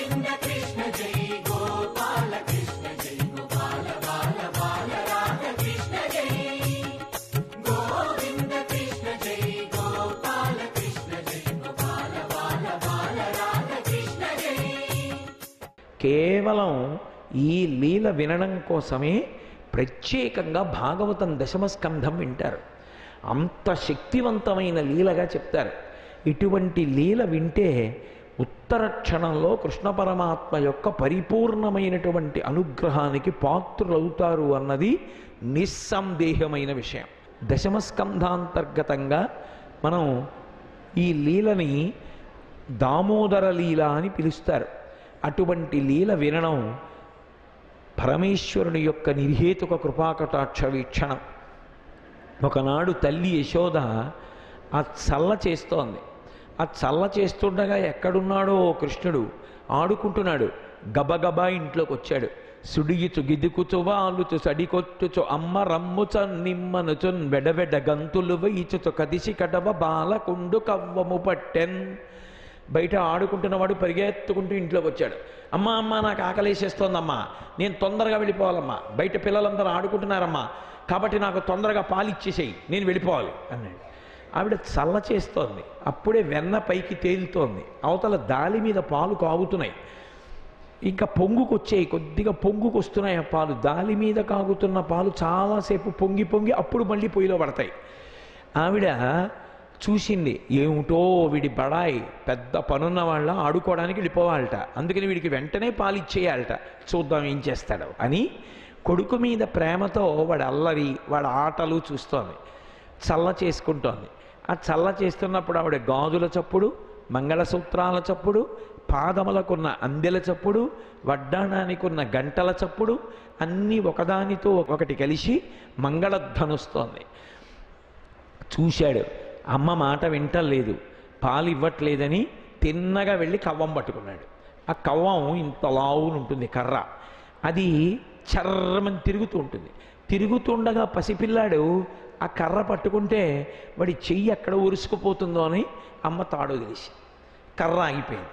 కేవలం ఈ లీల వినడం కోసమే ప్రత్యేకంగా భాగవతం దశమ స్కంధం వింటారు అంత శక్తివంతమైన లీలగా చెప్తారు ఇటువంటి లీల వింటే ఉత్తర క్షణంలో కృష్ణ పరమాత్మ యొక్క పరిపూర్ణమైనటువంటి అనుగ్రహానికి పాత్రులవుతారు అన్నది నిస్సందేహమైన విషయం దశమ స్కంధాంతర్గతంగా మనం ఈ లీలని దామోదర లీల అని పిలుస్తారు అటువంటి లీల వినడం పరమేశ్వరుని యొక్క నిర్హేతుక కృపాకటాక్ష వీక్షణం ఒకనాడు తల్లి యశోద ఆ చల్ల చేస్తోంది ఆ చల్ల చేస్తుండగా ఎక్కడున్నాడో ఓ కృష్ణుడు ఆడుకుంటున్నాడు గబగబా ఇంట్లోకి వచ్చాడు సుడియుచు గిదుకుచు వాలుచు సడికొట్టుచు అమ్మ రమ్ముచ నిమ్మనుచున్ వెడవెడ గంతులు వైచుచు కదిసి కడవ బాలకుండు కవ్వము పట్టెన్ బయట ఆడుకుంటున్నవాడు పరిగెత్తుకుంటూ ఇంట్లోకి వచ్చాడు అమ్మా అమ్మ నాకు ఆకలేసేస్తోందమ్మా నేను తొందరగా వెళ్ళిపోవాలమ్మా బయట పిల్లలందరూ ఆడుకుంటున్నారమ్మా కాబట్టి నాకు తొందరగా పాలు ఇచ్చేసేయి నేను వెళ్ళిపోవాలి అన్నాడు ఆవిడ చల్ల చేస్తోంది అప్పుడే వెన్న పైకి తేలుతోంది అవతల దాలి మీద పాలు కాగుతున్నాయి ఇంకా పొంగుకొచ్చాయి కొద్దిగా పొంగుకొస్తున్నాయి ఆ పాలు దాలి మీద కాగుతున్న పాలు చాలాసేపు పొంగి పొంగి అప్పుడు మళ్ళీ పొయ్యిలో పడతాయి ఆవిడ చూసింది ఏమిటో వీడి బడాయి పెద్ద పనున్న వాళ్ళ ఆడుకోవడానికి వెళ్ళిపోవాలట అందుకని వీడికి వెంటనే పాలు ఇచ్చేయాలట చూద్దాం ఏం చేస్తాడో అని కొడుకు మీద ప్రేమతో వాడి అల్లరి వాడి ఆటలు చూస్తోంది చల్ల చేసుకుంటోంది ఆ చల్ల చేస్తున్నప్పుడు ఆవిడ గాజుల చప్పుడు మంగళసూత్రాల చప్పుడు పాదములకున్న అందెల చప్పుడు వడ్డాణానికి ఉన్న గంటల చప్పుడు అన్నీ ఒకదానితో ఒకటి కలిసి మంగళధ్వనుస్తోంది చూశాడు అమ్మ మాట వింటలేదు పాలు ఇవ్వట్లేదని తిన్నగా వెళ్ళి కవ్వం పట్టుకున్నాడు ఆ కవ్వం ఇంత లావునుంటుంది కర్ర అది చర్రమని తిరుగుతూ ఉంటుంది తిరుగుతుండగా పసిపిల్లాడు ఆ కర్ర పట్టుకుంటే వాడి చెయ్యి ఎక్కడ ఉరుసుకుపోతుందో అని అమ్మ తాడు తెలిసి కర్ర ఆగిపోయింది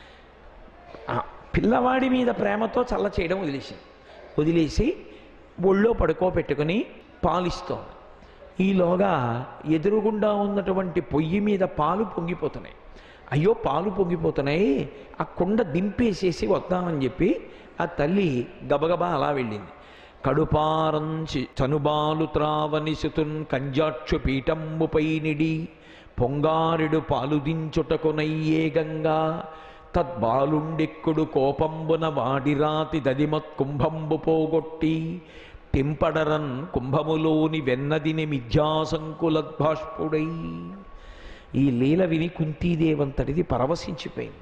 ఆ పిల్లవాడి మీద ప్రేమతో చల్ల చేయడం వదిలేసింది వదిలేసి ఒళ్ళో పడుకోబెట్టుకుని పాలిస్తోంది ఈలోగా ఎదురుగుండా ఉన్నటువంటి పొయ్యి మీద పాలు పొంగిపోతున్నాయి అయ్యో పాలు పొంగిపోతున్నాయి ఆ కుండ దింపేసేసి వద్దామని చెప్పి ఆ తల్లి గబగబా అలా వెళ్ళింది కడుపారంచి చనుబాలు త్రావనిసుతున్ కంజాక్షు పీఠంబుపై నిడి పొంగారుడు పాలు దించుటకునయ్యేగంగా తద్బాలుండెక్కుడు కోపంబున వాడిరాతి దదిమత్ కుంభంబు పోగొట్టి తింపడరన్ కుంభములోని వెన్నదిని మిథ్యాసంకులద్భాష్పుడై ఈ లీల విని కుంతీదేవంతటిది పరవశించిపోయింది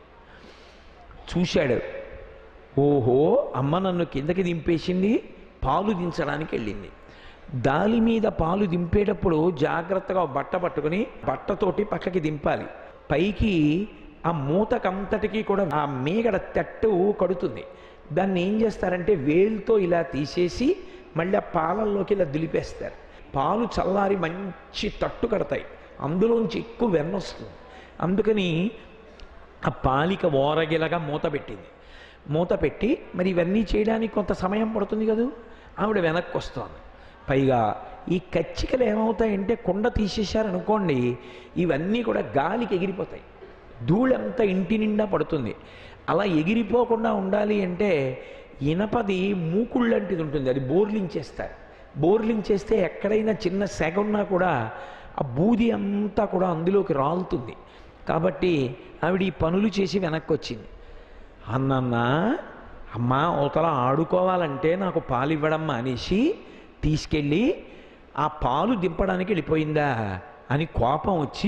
చూశాడు ఓహో అమ్మ నన్ను కిందకి దింపేసింది పాలు దించడానికి వెళ్ళింది దాలి మీద పాలు దింపేటప్పుడు జాగ్రత్తగా బట్ట పట్టుకుని బట్టతోటి పక్కకి దింపాలి పైకి ఆ మూతకంతటికి కూడా ఆ మేగడ తట్టు కడుతుంది దాన్ని ఏం చేస్తారంటే వేలుతో ఇలా తీసేసి మళ్ళీ ఆ పాలల్లోకి ఇలా దులిపేస్తారు పాలు చల్లారి మంచి తట్టు కడతాయి అందులోంచి ఎక్కువ వెన్నొస్తుంది అందుకని ఆ పాలిక ఓరగిలగా మూత పెట్టింది మూత పెట్టి మరి ఇవన్నీ చేయడానికి కొంత సమయం పడుతుంది కదూ ఆవిడ వెనక్కి వస్తోంది పైగా ఈ కచ్చికలు ఏమవుతాయంటే కొండ తీసేశారనుకోండి ఇవన్నీ కూడా గాలికి ఎగిరిపోతాయి ధూళంతా ఇంటి నిండా పడుతుంది అలా ఎగిరిపోకుండా ఉండాలి అంటే ఇనపది మూకుళ్ళంటిది ఉంటుంది అది బోర్లించేస్తారు బోర్లించేస్తే ఎక్కడైనా చిన్న సెగ ఉన్నా కూడా ఆ బూది అంతా కూడా అందులోకి రాలుతుంది కాబట్టి ఆవిడ ఈ పనులు చేసి వెనక్కి వచ్చింది అన్నన్నా అమ్మా అవతల ఆడుకోవాలంటే నాకు పాలు ఇవ్వడమ్మా అనేసి తీసుకెళ్ళి ఆ పాలు దింపడానికి వెళ్ళిపోయిందా అని కోపం వచ్చి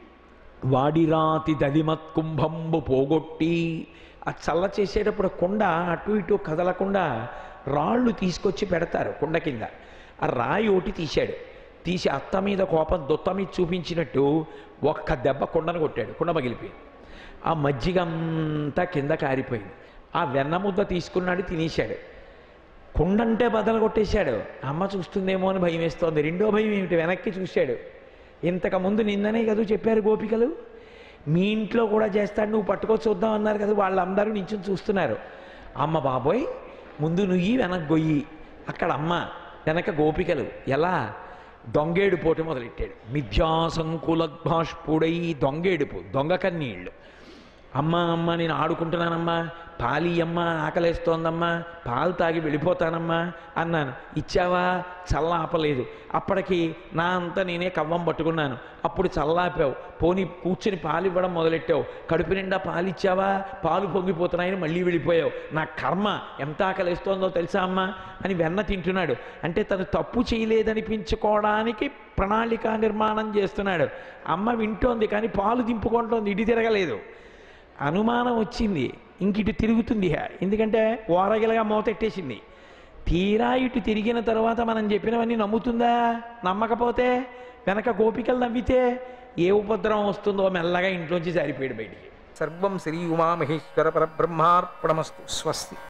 వాడిరాతి దదిమత్ కుంభంబు పోగొట్టి ఆ చల్ల చేసేటప్పుడు కుండ అటు ఇటు కదలకుండా రాళ్ళు తీసుకొచ్చి పెడతారు కుండ కింద ఆ రాయి ఒకటి తీశాడు తీసి అత్త మీద కోపం దొత్త మీద చూపించినట్టు ఒక్క దెబ్బ కుండను కొట్టాడు కుండ పగిలిపోయింది ఆ మజ్జిగ అంతా కింద కారిపోయింది ఆ వెన్న ముద్ద తీసుకున్నాడు తినేశాడు కుండంటే బదలు కొట్టేశాడు అమ్మ చూస్తుందేమో అని భయం వేస్తోంది రెండో భయం ఏమిటి వెనక్కి చూశాడు ఇంతకుముందు నిన్ననే కదూ చెప్పారు గోపికలు మీ ఇంట్లో కూడా చేస్తాడు నువ్వు పట్టుకో చూద్దాం అన్నారు కదా వాళ్ళందరూ నించుని చూస్తున్నారు అమ్మ బాబోయ్ ముందు నుయ్యి వెనక గొయ్యి అక్కడ అమ్మ వెనక గోపికలు ఎలా దొంగేడు పోటీ మొదలెట్టాడు మిథ్యాసంకులద్భాష్పుడై దొంగేడుపు దొంగ కన్నీళ్ళు అమ్మ అమ్మ నేను ఆడుకుంటున్నానమ్మా పాలి అమ్మ ఆకలేస్తోందమ్మా పాలు తాగి వెళ్ళిపోతానమ్మా అన్నాను ఇచ్చావా చల్లాపలేదు అప్పటికి నా అంతా నేనే కవ్వం పట్టుకున్నాను అప్పుడు చల్లాపావు పోని కూర్చుని పాలు ఇవ్వడం మొదలెట్టావు కడుపు నిండా పాలు ఇచ్చావా పాలు పొంగిపోతున్నాయని మళ్ళీ వెళ్ళిపోయావు నా కర్మ ఎంత ఆకలేస్తోందో తెలుసా అమ్మా అని వెన్న తింటున్నాడు అంటే తను తప్పు చేయలేదనిపించుకోవడానికి ప్రణాళిక నిర్మాణం చేస్తున్నాడు అమ్మ వింటోంది కానీ పాలు దింపుకుంటోంది ఇటు తిరగలేదు అనుమానం వచ్చింది ఇంక ఇటు తిరుగుతుంది ఇహ. ఎందుకంటే ఓరగిలగా మోతెట్టేసింది తీరా ఇటు తిరిగిన తర్వాత మనం చెప్పినవన్నీ నమ్ముతుందా నమ్మకపోతే వెనక గోపికలు నవ్వితే ఏ ఉపద్రవం వస్తుందో మెల్లగా ఇంట్లోంచి జారిపోయాడు బయటికి సర్వం శ్రీ ఉమామహేశ్వర పరబ్రహ్మార్పణమస్తు స్వస్తి